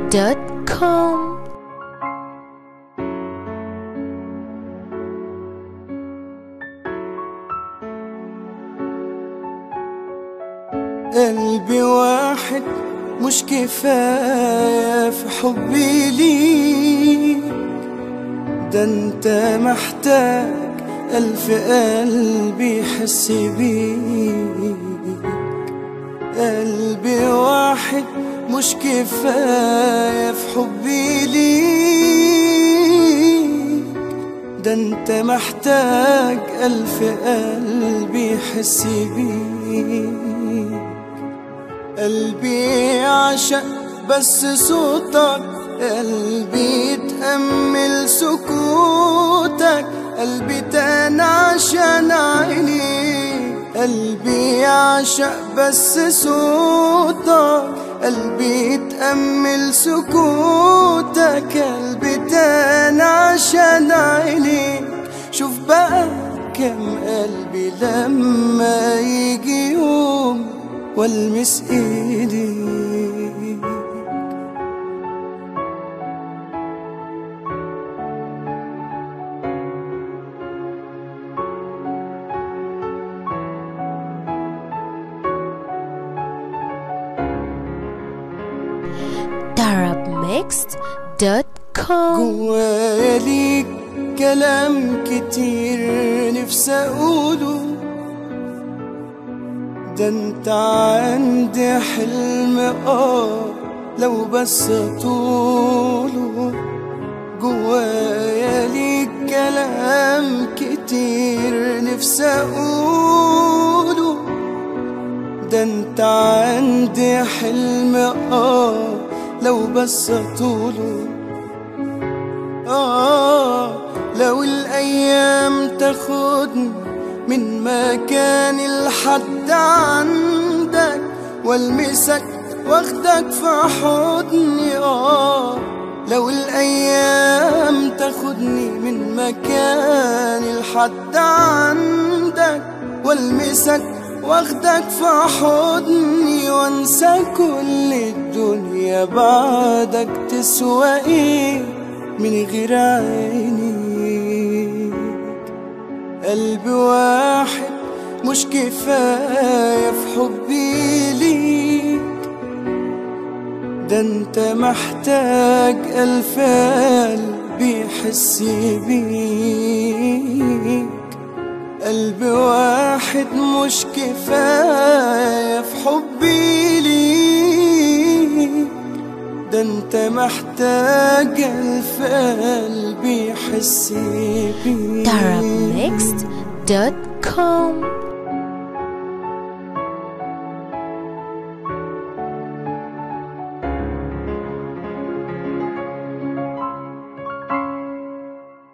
دوت كوم قلبي واحد مش كفاية في حبي ليك ده انت محتاج ألف قلب يحس بيك قلبي واحد مش كفاية في حبي ليك ده انت محتاج ألف قلب يحس بيك قلبي عشق بس صوتك قلبي تأمل سكوتك قلبي تانى عشان عينيك قلبي عشق بس صوتك قلبي تأمل سكوتك قلبي تانى عشان عينيك شوف بقى كم قلبي لما يجي يوم والمس ايديك دوت كوم جوايا ليك كلام كتير نفسي اقوله ده انت عندي حلم اه لو بس طوله جوايا ليك كلام كتير نفسي اقوله ده انت عندي حلم اه لو بس طوله آه لو الأيام تاخدني من مكاني لحد عندك والمسك واخدك في حضني آه لو الأيام تاخدني من مكاني لحد عندك والمسك واخدك في حضني وانسى كل الدنيا بعدك تسوى ايه من غير عيني قلبي واحد مش كفاية في حبي ليك ده انت محتاج ألف قلب يحس بيك قلبي واحد مش كفاية في حبي ليك ده انت محتاج ألف قلب يحس بيك دوت كوم